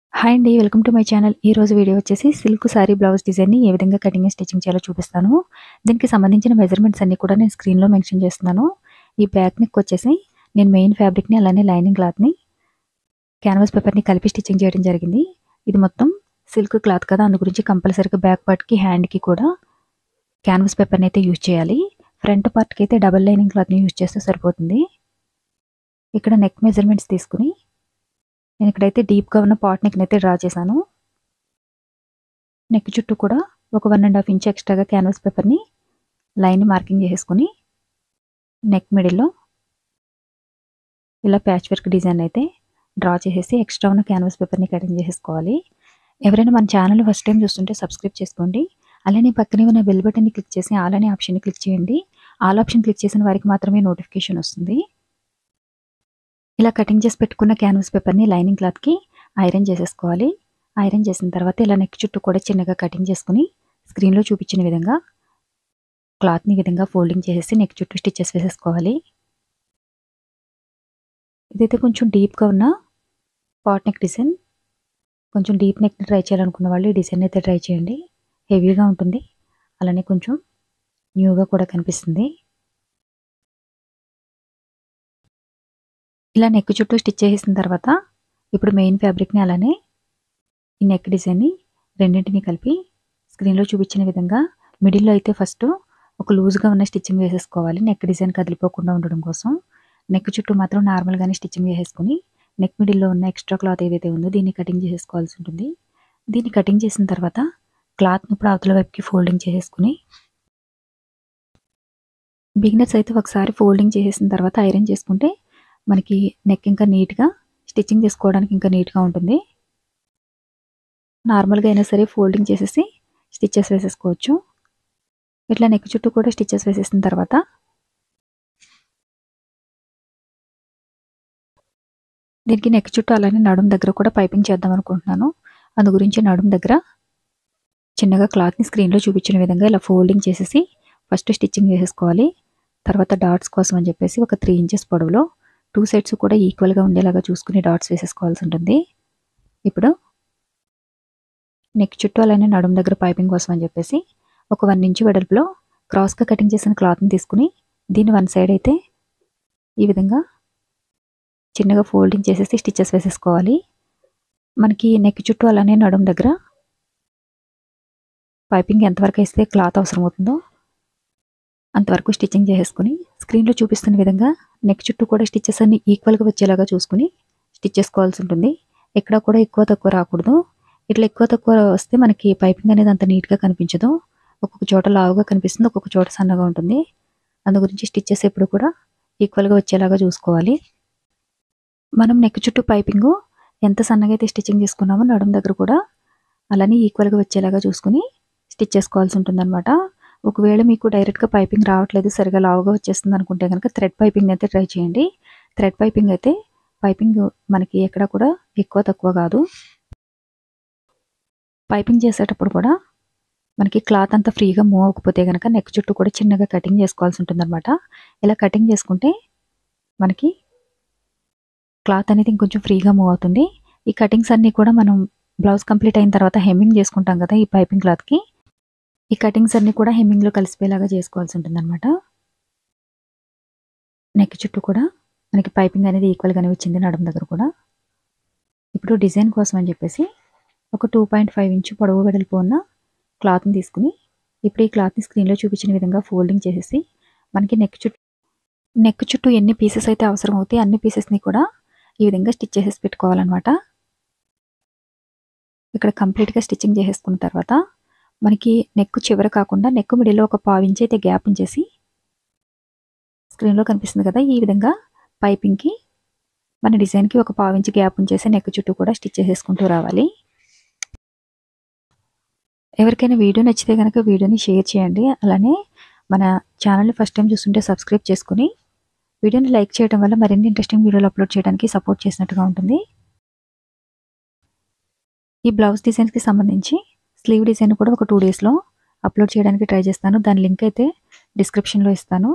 hi అండి welcome to my channel ఈ రోజు వీడియో వచ్చేసి సిల్క్ సారీ బ్లౌజ్ డిజైన్ని ఏ విధంగా కటింగ్ అండ్ స్టిచ్చింగ్ చేయాలో చూపిస్తాను దీనికి సంబంధించిన మెజర్మెంట్స్ అన్ని కూడా నేను స్క్రీన్లో మెన్షన్ చేస్తున్నాను ఈ బ్యాక్ నెక్ వచ్చేసి నేను మెయిన్ ఫ్యాబ్రిక్ని అలానే లైనింగ్ క్లాత్ని క్యాన్వాస్ పేపర్ని కలిపి స్టిచ్చింగ్ చేయడం జరిగింది ఇది మొత్తం సిల్క్ క్లాత్ కదా అందు గురించి కంపల్సరీగా బ్యాక్ పార్ట్కి హ్యాండ్కి కూడా క్యాన్వాస్ పేపర్ని అయితే యూజ్ చేయాలి ఫ్రంట్ పార్ట్కి అయితే డబల్ లైనింగ్ క్లాత్ని యూజ్ చేస్తే సరిపోతుంది ఇక్కడ నెక్ మెజర్మెంట్స్ తీసుకుని నేను ఇక్కడైతే డీప్గా ఉన్న పాట్ నెక్ని అయితే డ్రా చేశాను నెక్ చుట్టూ కూడా ఒక వన్ అండ్ హాఫ్ ఇంచ్ ఎక్స్ట్రాగా క్యాన్వాస్ పేపర్ని లైన్ మార్కింగ్ చేసుకుని నెక్ మిడిల్లో ఇలా ప్యాచ్ వర్క్ డిజైన్ అయితే డ్రా చేసేసి ఎక్స్ట్రా ఉన్న క్యాన్వాస్ పేపర్ని కటింగ్ చేసేసుకోవాలి ఎవరైనా మన ఛానల్ ఫస్ట్ టైం చూస్తుంటే సబ్స్క్రైబ్ చేసుకోండి అలానే పక్కనే ఉన్న బెల్ బటన్ని క్లిక్ చేసి ఆల్ అనే ఆప్షన్ని క్లిక్ చేయండి ఆల్ ఆప్షన్ క్లిక్ చేసిన వారికి మాత్రమే నోటిఫికేషన్ వస్తుంది ఇలా కటింగ్ చేసి పెట్టుకున్న క్యాన్వాస్ పేపర్ని లైనింగ్ క్లాత్కి ఐరన్ చేసేసుకోవాలి ఐరన్ చేసిన తర్వాత ఇలా నెక్ చుట్టూ కూడా చిన్నగా కటింగ్ చేసుకుని స్క్రీన్లో చూపించిన విధంగా క్లాత్ని విధంగా ఫోల్డింగ్ చేసేసి నెక్ చుట్టూ స్టిచ్చెస్ వేసేసుకోవాలి ఇదైతే కొంచెం డీప్గా ఉన్న పాట్ నెక్ డిజైన్ కొంచెం డీప్ నెక్ని ట్రై చేయాలనుకున్న వాళ్ళు ఈ డిజైన్ అయితే ట్రై చేయండి హెవీగా ఉంటుంది అలానే కొంచెం న్యూగా కూడా కనిపిస్తుంది ఇలా నెక్ చుట్టూ స్టిచ్ చేసిన తర్వాత ఇప్పుడు మెయిన్ ఫ్యాబ్రిక్ని అలానే ఈ నెక్ డిజైన్ని రెండింటిని కలిపి స్క్రీన్లో చూపించిన విధంగా మిడిల్లో అయితే ఫస్ట్ ఒక లూజ్గా ఉన్న స్టిచ్చింగ్ వేసేసుకోవాలి నెక్ డిజైన్ కదిలిపోకుండా ఉండడం కోసం నెక్ చుట్టూ మాత్రం నార్మల్గానే స్టిచ్చింగ్ వేసేసుకుని నెక్ మిడిల్లో ఉన్న ఎక్స్ట్రా క్లాత్ ఏదైతే ఉందో దీన్ని కటింగ్ చేసేసుకోవాల్సి ఉంటుంది దీన్ని కటింగ్ చేసిన తర్వాత క్లాత్ని ఇప్పుడు అవతల వైపుకి ఫోల్డింగ్ చేసేసుకుని బిగినర్స్ అయితే ఒకసారి ఫోల్డింగ్ చేసేసిన తర్వాత ఐరన్ చేసుకుంటే మనకి నెక్ ఇంకా నీట్గా స్టిచ్చింగ్ చేసుకోవడానికి ఇంకా నీట్గా ఉంటుంది నార్మల్గా అయినా సరే ఫోల్డింగ్ చేసేసి స్టిచ్చెస్ వేసేసుకోవచ్చు ఇట్లా నెక్ చుట్టూ కూడా స్టిచ్చెస్ వేసేసిన తర్వాత దీనికి నెక్ చుట్టూ అలానే నడుం దగ్గర కూడా పైపింగ్ చేద్దాం అనుకుంటున్నాను అందు గురించి నడుం దగ్గర చిన్నగా క్లాత్ని స్క్రీన్లో చూపించిన విధంగా ఇలా ఫోల్డింగ్ చేసేసి ఫస్ట్ స్టిచ్చింగ్ వేసేసుకోవాలి తర్వాత డాట్స్ కోసం అని చెప్పేసి ఒక త్రీ ఇంచెస్ పొడవులో టూ సైడ్స్ కూడా ఈక్వల్గా ఉండేలాగా చూసుకుని డాట్స్ వేసేసుకోవాల్సి ఉంటుంది ఇప్పుడు నెక్ చుట్టూ అలానే నడుము దగ్గర పైపింగ్ కోసం అని చెప్పేసి ఒక వన్ ఇంచ్ వెడల్పులో క్రాస్గా కటింగ్ చేసిన క్లాత్ని తీసుకుని దీన్ని వన్ సైడ్ అయితే ఈ విధంగా చిన్నగా ఫోల్డింగ్ చేసేసి స్టిచ్చెస్ వేసేసుకోవాలి మనకి నెక్ చుట్టూ అలానే నడుము దగ్గర పైపింగ్ ఎంతవరకు వేస్తే క్లాత్ అవసరం అవుతుందో అంతవరకు స్టిచ్చింగ్ చేసేసుకుని స్క్రీన్లో చూపిస్తున్న విధంగా నెక్ చుట్టూ కూడా స్టిచ్చెస్ అన్ని ఈక్వల్గా వచ్చేలాగా చూసుకుని స్టిచ్ చేసుకోవాల్సి ఉంటుంది ఎక్కడ కూడా ఎక్కువ తక్కువ రాకూడదు ఇట్లా ఎక్కువ తక్కువ వస్తే మనకి పైపింగ్ అనేది అంత నీట్గా కనిపించదు ఒక్కొక్క చోట లావుగా కనిపిస్తుంది ఒక్కొక్క చోట సన్నగా ఉంటుంది అందు గురించి స్టిచ్చెస్ ఎప్పుడు కూడా ఈక్వల్గా వచ్చేలాగా చూసుకోవాలి మనం నెక్ చుట్టూ పైపింగ్ ఎంత సన్నగా అయితే స్టిచ్చింగ్ చేసుకున్నామో నడుము దగ్గర కూడా అలానే ఈక్వల్గా వచ్చేలాగా చూసుకుని స్టిచ్ చేసుకోవాల్సి ఉంటుంది అనమాట ఒకవేళ మీకు డైరెక్ట్గా పైపింగ్ రావట్లేదు సరిగా లావుగా వచ్చేస్తుంది అనుకుంటే కనుక థ్రెడ్ పైపింగ్ అయితే ట్రై చేయండి థ్రెడ్ పైపింగ్ అయితే పైపింగ్ మనకి ఎక్కడ కూడా ఎక్కువ తక్కువ కాదు పైపింగ్ చేసేటప్పుడు కూడా మనకి క్లాత్ అంతా ఫ్రీగా మూవ్ అవ్వకపోతే కనుక నెక్ చుట్టూ కూడా చిన్నగా కటింగ్ చేసుకోవాల్సి ఉంటుంది అనమాట ఇలా కటింగ్ చేసుకుంటే మనకి క్లాత్ అనేది ఇంకొంచెం ఫ్రీగా మూవ్ అవుతుంది ఈ కటింగ్స్ అన్నీ కూడా మనం బ్లౌజ్ కంప్లీట్ అయిన తర్వాత హెమ్మింగ్ చేసుకుంటాం కదా ఈ పైపింగ్ క్లాత్కి ఈ కటింగ్స్ అన్నీ కూడా హెమ్మింగ్లో కలిసిపోయేలాగా చేసుకోవాల్సి ఉంటుంది అనమాట నెక్ చుట్టూ కూడా మనకి పైపింగ్ అనేది ఈక్వల్గానే వచ్చింది నడుము దగ్గర కూడా ఇప్పుడు డిజైన్ కోసం అని చెప్పేసి ఒక టూ పాయింట్ ఫైవ్ ఇంచు పొడవు వెడల్పు ఉన్న క్లాత్ని తీసుకుని ఇప్పుడు ఈ క్లాత్ని స్క్రీన్లో చూపించిన విధంగా ఫోల్డింగ్ చేసేసి మనకి నెక్ చుట్టూ నెక్ చుట్టూ ఎన్ని పీసెస్ అయితే అవసరం అవుతాయి అన్ని పీసెస్ని కూడా ఈ విధంగా స్టిచ్ చేసేసి పెట్టుకోవాలన్నమాట ఇక్కడ కంప్లీట్గా స్టిచ్చింగ్ చేసేసుకున్న తర్వాత మనకి నెక్ చివర కాకుండా నెక్ మిడిలో ఒక పావు ఇంచ్ అయితే గ్యాప్ ఉంచేసి స్క్రీన్లో కనిపిస్తుంది కదా ఈ విధంగా పైపింగ్కి మన డిజైన్కి ఒక పావు ఇంచ్ గ్యాప్ ఉంచేసి నెక్ చుట్టూ కూడా స్టిచ్ చేసేసుకుంటూ రావాలి ఎవరికైనా వీడియో నచ్చితే కనుక వీడియోని షేర్ చేయండి అలానే మన ఛానల్ని ఫస్ట్ టైం చూస్తుంటే సబ్స్క్రైబ్ చేసుకుని వీడియోని లైక్ చేయడం వల్ల మరిన్ని ఇంట్రెస్టింగ్ వీడియోలు అప్లోడ్ చేయడానికి సపోర్ట్ చేసినట్టుగా ఉంటుంది ఈ బ్లౌజ్ డిజైన్స్కి సంబంధించి స్లీవ్ డిజైన్ కూడా ఒక టూ డేస్లో అప్లోడ్ చేయడానికి ట్రై చేస్తాను దాని లింక్ అయితే డిస్క్రిప్షన్లో ఇస్తాను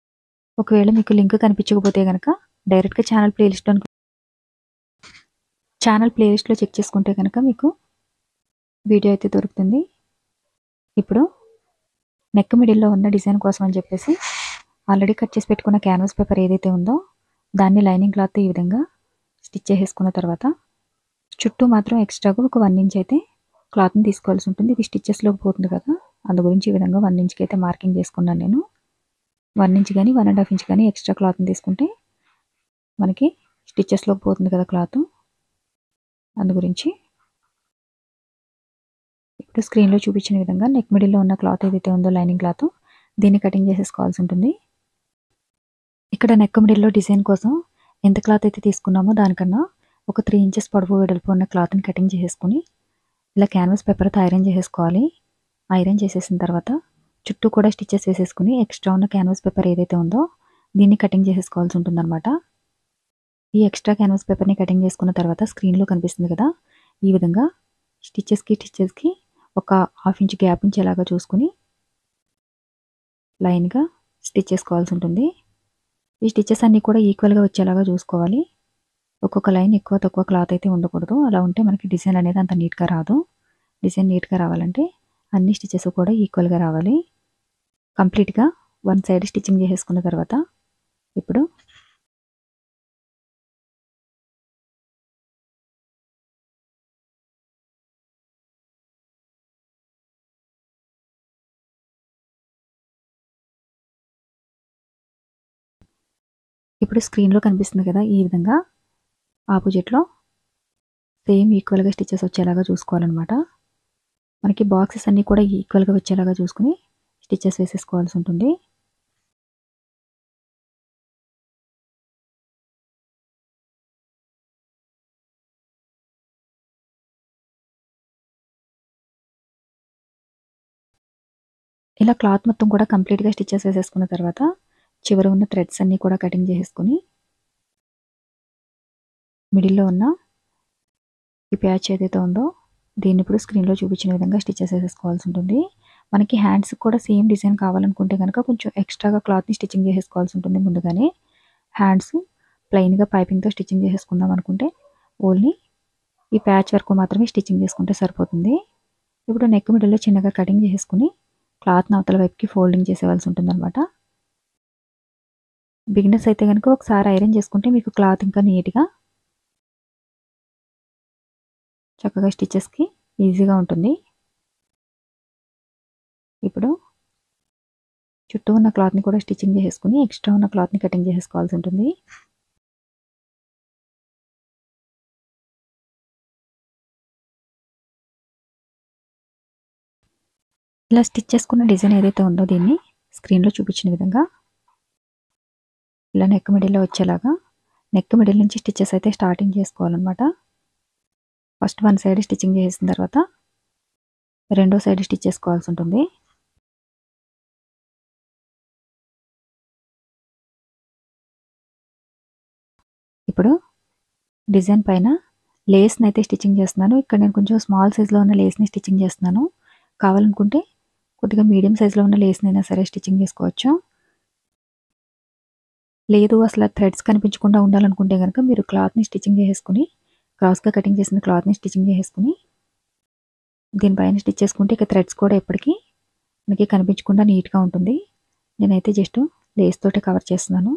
ఒకవేళ మీకు లింక్ కనిపించకపోతే కనుక డైరెక్ట్గా ఛానల్ ప్లేలిస్ట్లోకి ఛానల్ ప్లేలిస్ట్లో చెక్ చేసుకుంటే కనుక మీకు వీడియో అయితే దొరుకుతుంది ఇప్పుడు నెక్ మిడిల్లో ఉన్న డిజైన్ కోసం అని చెప్పేసి ఆల్రెడీ కట్ చేసి పెట్టుకున్న క్యాన్వాస్ పేపర్ ఏదైతే ఉందో దాన్ని లైనింగ్ క్లాత్ ఈ విధంగా స్టిచ్ చేసేసుకున్న తర్వాత చుట్టూ మాత్రం ఎక్స్ట్రాగా ఒక వన్ ఇంచ్ అయితే క్లాత్ని తీసుకోవాల్సి ఉంటుంది ఇది స్టిచ్చెస్లోకి పోతుంది కదా అందు గురించి ఈ విధంగా వన్ ఇంచ్కి అయితే మార్కింగ్ చేసుకున్నాను నేను వన్ ఇంచ్ కానీ వన్ అండ్ హాఫ్ ఇంచ్ కానీ ఎక్స్ట్రా క్లాత్ని తీసుకుంటే మనకి స్టిచ్చెస్లోకి పోతుంది కదా క్లాత్ అందు గురించి ఇప్పుడు స్క్రీన్లో చూపించిన విధంగా నెక్ మిడిల్లో ఉన్న క్లాత్ ఏదైతే ఉందో లైనింగ్ క్లాత్ దీన్ని కటింగ్ చేసేసుకోవాల్సి ఉంటుంది ఇక్కడ నెక్ మిడిల్లో డిజైన్ కోసం ఎంత క్లాత్ అయితే తీసుకున్నామో దానికన్నా ఒక త్రీ ఇంచెస్ పొడవు వెడల్పు ఉన్న క్లాత్ని కటింగ్ చేసేసుకుని ఇలా క్యాన్వాస్ పేపర్తో ఐరన్ చేసేసుకోవాలి ఐరన్ చేసేసిన తర్వాత చుట్టూ కూడా స్టిచ్చెస్ వేసేసుకుని ఎక్స్ట్రా ఉన్న క్యాన్వాస్ పేపర్ ఏదైతే ఉందో దీన్ని కటింగ్ చేసేసుకోవాల్సి ఉంటుందన్నమాట ఈ ఎక్స్ట్రా క్యాన్వాస్ పేపర్ని కటింగ్ చేసుకున్న తర్వాత స్క్రీన్లో కనిపిస్తుంది కదా ఈ విధంగా స్టిచ్చెస్కి స్టిచ్చెస్కి ఒక హాఫ్ ఇంచ్ గ్యాప్ ఉంచేలాగా చూసుకుని లైన్గా స్టిచ్ చేసుకోవాల్సి ఉంటుంది ఈ స్టిచ్చెస్ అన్నీ కూడా ఈక్వల్గా వచ్చేలాగా చూసుకోవాలి ఒక్కొక్క లైన్ ఎక్కువ తక్కువ క్లాత్ అయితే ఉండకూడదు అలా ఉంటే మనకి డిజైన్ అనేది అంత నీట్గా రాదు డిజైన్ నీట్గా రావాలంటే అన్ని స్టిచెస్ కూడా ఈక్వల్గా రావాలి కంప్లీట్గా వన్ సైడ్ స్టిచ్చింగ్ చేసేసుకున్న తర్వాత ఇప్పుడు ఇప్పుడు స్క్రీన్లో కనిపిస్తుంది కదా ఈ విధంగా ఆపోజిట్లో సేమ్ ఈక్వల్గా స్టిచెస్ వచ్చేలాగా చూసుకోవాలన్నమాట మనకి బాక్సెస్ అన్నీ కూడా ఈక్వల్గా వచ్చేలాగా చూసుకుని స్టిచెస్ వేసేసుకోవాల్సి ఉంటుంది ఇలా క్లాత్ మొత్తం కూడా కంప్లీట్గా స్టిచెస్ వేసేసుకున్న తర్వాత చివర ఉన్న థ్రెడ్స్ అన్నీ కూడా కటింగ్ చేసేసుకుని మిడిల్లో ఉన్న ఈ ప్యాచ్ ఏదైతే ఉందో దీన్ని ఇప్పుడు స్క్రీన్లో చూపించిన విధంగా స్టిచెస్ వేసేసుకోవాల్సి ఉంటుంది మనకి హ్యాండ్స్ కూడా సేమ్ డిజైన్ కావాలనుకుంటే కనుక కొంచెం ఎక్స్ట్రాగా క్లాత్ని స్టిచ్చింగ్ చేసేసుకోవాల్సి ఉంటుంది ముందుగానే హ్యాండ్స్ ప్లెయిన్గా పైపింగ్తో స్టిచ్చింగ్ చేసేసుకుందాం అనుకుంటే ఓన్లీ ఈ ప్యాచ్ వరకు మాత్రమే స్టిచ్చింగ్ చేసుకుంటే సరిపోతుంది ఇప్పుడు నెక్ మిడిల్లో చిన్నగా కటింగ్ చేసేసుకుని క్లాత్ని అవతల వైపుకి ఫోల్డింగ్ చేసేవాల్సి ఉంటుంది అనమాట బిగినర్స్ అయితే కనుక ఒకసారి ఐరన్ చేసుకుంటే మీకు క్లాత్ ఇంకా నీట్గా చక్కగా స్టిచెస్కి ఈజీగా ఉంటుంది ఇప్పుడు చుట్టూ ఉన్న క్లాత్ని కూడా స్టిచ్చింగ్ చేసేసుకుని ఎక్స్ట్రా ఉన్న క్లాత్ని కటింగ్ చేసేసుకోవాల్సి ఉంటుంది ఇలా స్టిచ్ చేసుకున్న డిజైన్ ఏదైతే ఉందో దీన్ని స్క్రీన్లో చూపించిన విధంగా ఇలా నెక్ మిడిల్లో వచ్చేలాగా నెక్ మిడిల్ నుంచి స్టిచ్చెస్ అయితే స్టార్టింగ్ చేసుకోవాలన్నమాట ఫస్ట్ వన్ సైడ్ స్టిచ్చింగ్ చేసిన తర్వాత రెండో సైడ్ స్టిచ్ చేసుకోవాల్సి ఉంటుంది ఇప్పుడు డిజైన్ పైన లేస్ని అయితే స్టిచ్చింగ్ చేస్తున్నాను ఇక్కడ నేను కొంచెం స్మాల్ సైజ్లో ఉన్న లేస్ని స్టిచ్చింగ్ చేస్తున్నాను కావాలనుకుంటే కొద్దిగా మీడియం సైజులో ఉన్న లేస్ని అయినా సరే స్టిచ్చింగ్ చేసుకోవచ్చు లేదు అసలు థ్రెడ్స్ కనిపించకుండా ఉండాలనుకుంటే కనుక మీరు క్లాత్ని స్టిచ్చింగ్ చేసేసుకుని క్రాస్గా కటింగ్ చేసిన క్లాత్ని స్టిచ్చింగ్ చేసేసుకుని దీనిపైన స్టిచ్ చేసుకుంటే ఇక థ్రెడ్స్ కూడా ఎప్పటికీ మనకి కనిపించకుండా నీట్గా ఉంటుంది నేనైతే జస్ట్ లేస్ తోటే కవర్ చేస్తున్నాను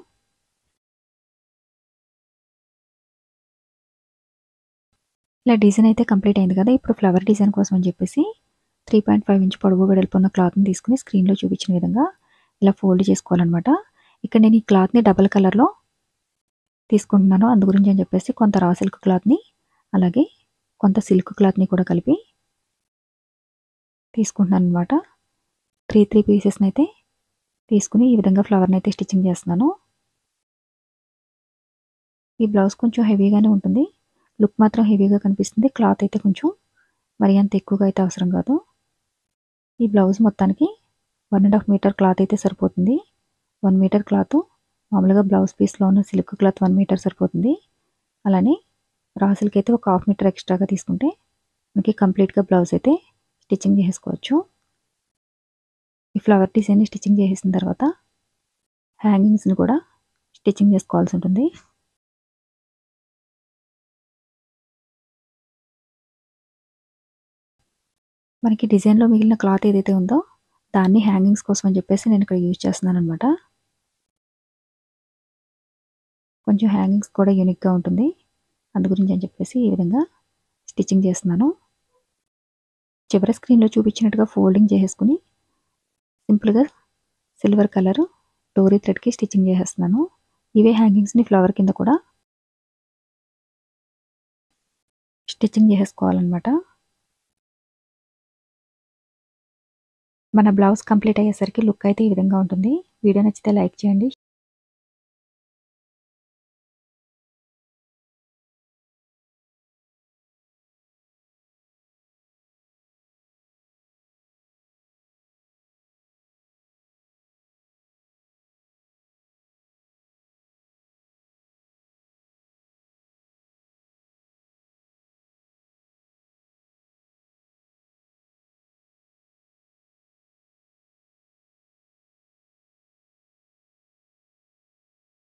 ఇలా డిజైన్ అయితే కంప్లీట్ అయింది కదా ఇప్పుడు ఫ్లవర్ డిజైన్ కోసం అని చెప్పేసి త్రీ పాయింట్ ఫైవ్ ఇంచ్ పొడవు వెడల్పు ఉన్న క్లాత్ని తీసుకుని స్క్రీన్లో చూపించిన విధంగా ఇలా ఫోల్డ్ చేసుకోవాలన్నమాట ఇక్కడ నేను ఈ క్లాత్ని డబల్ కలర్లో తీసుకుంటున్నాను అందు గురించి అని చెప్పేసి కొంత రా సిల్క్ క్లాత్ని అలాగే కొంత సిల్క్ క్లాత్ని కూడా కలిపి తీసుకుంటున్నాను అనమాట త్రీ త్రీ పీసెస్ని అయితే తీసుకుని ఈ విధంగా ఫ్లవర్ని అయితే స్టిచ్చింగ్ చేస్తున్నాను ఈ బ్లౌజ్ కొంచెం హెవీగానే ఉంటుంది లుక్ మాత్రం హెవీగా కనిపిస్తుంది క్లాత్ అయితే కొంచెం మరి అంత ఎక్కువగా అయితే అవసరం కాదు ఈ బ్లౌజ్ మొత్తానికి one and half metre cloth అయితే సరిపోతుంది వన్ మీటర్ క్లాత్ మామూలుగా బ్లౌజ్ పీస్లో ఉన్న సిల్క్ క్లాత్ వన్ మీటర్ సరిపోతుంది అలానే రా సిల్క్ అయితే ఒక హాఫ్ మీటర్ ఎక్స్ట్రాగా తీసుకుంటే మనకి కంప్లీట్గా బ్లౌజ్ అయితే స్టిచ్చింగ్ చేసుకోవచ్చు ఈ ఫ్లవర్ డిజైన్ని స్టిచ్చింగ్ చేసేసిన తర్వాత హ్యాంగింగ్స్ని కూడా స్టిచ్చింగ్ చేసుకోవాల్సి ఉంటుంది మనకి డిజైన్లో మిగిలిన క్లాత్ ఏదైతే ఉందో దాన్ని హ్యాంగింగ్స్ కోసం అని చెప్పేసి నేను ఇక్కడ యూజ్ చేస్తున్నాను అనమాట కొంచెం హ్యాంగింగ్స్ కూడా యూనిక్గా ఉంటుంది అందు గురించి అని చెప్పేసి ఈ విధంగా స్టిచ్చింగ్ చేస్తున్నాను చివరి స్క్రీన్లో చూపించినట్టుగా ఫోల్డింగ్ చేసేసుకుని సింపుల్గా సిల్వర్ కలర్ డోరీ థ్రెడ్కి స్టిచ్చింగ్ చేసేస్తున్నాను ఇవే హ్యాంగింగ్స్ని ఫ్లవర్ కింద కూడా స్టిచ్చింగ్ చేసేసుకోవాలన్నమాట మన బ్లౌజ్ కంప్లీట్ అయ్యేసరికి లుక్ అయితే ఈ విధంగా ఉంటుంది వీడియో నచ్చితే లైక్ చేయండి